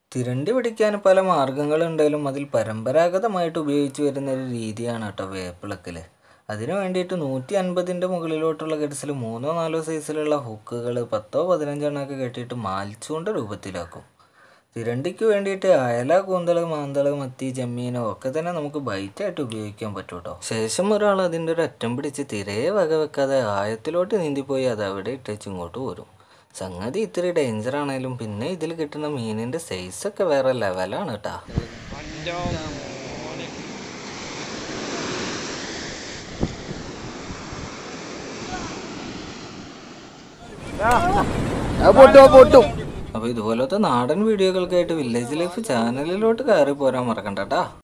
തിരണ്ടി പിടിക്കാൻ പല മാർഗങ്ങളുണ്ടെങ്കിലും അതിൽ പരമ്പരാഗതമായിട്ട് ഉപയോഗിച്ച് വരുന്ന ഒരു രീതിയാണ് കേട്ടോ വേപ്പിളക്കൽ അതിന് വേണ്ടിയിട്ട് നൂറ്റി അൻപതിൻ്റെ മുകളിലോട്ടുള്ള ഗഡ്സിൽ മൂന്നോ നാലോ സൈസിലുള്ള ഹുക്കുകൾ പത്തോ പതിനഞ്ചെണ്ണമൊക്കെ കെട്ടിയിട്ട് മാൽച്ചൂണ്ട രൂപത്തിലാക്കും തിരണ്ടിക്ക് വേണ്ടിയിട്ട് അയല കൂന്തൾ മാന്തൾ മത്തി ചെമ്മീനോ ഒക്കെ തന്നെ നമുക്ക് ബൈറ്റായിട്ട് ഉപയോഗിക്കാൻ പറ്റും കേട്ടോ ശേഷം ഒരാൾ അതിൻ്റെ ഒരു അറ്റം പിടിച്ച് തിരയെ വക വെക്കാതെ ആയത്തിലോട്ട് നീന്തിപ്പോയി അത് അവിടെ ഇട്ടേച്ച് ഇങ്ങോട്ട് പോരും സംഗതി ഇത്തിരി ഡേഞ്ചർ ആണെങ്കിലും പിന്നെ ഇതിൽ കിട്ടുന്ന മീനിൻ്റെ സൈസൊക്കെ വേറെ ലെവലാണ് കേട്ടാ അപ്പോൾ ഇതുപോലത്തെ നാടൻ വീഡിയോകൾക്കായിട്ട് വില്ലേജ് ലൈഫ് ചാനലിലോട്ട് കയറി പോരാൻ മറക്കണ്ട കേട്ടാ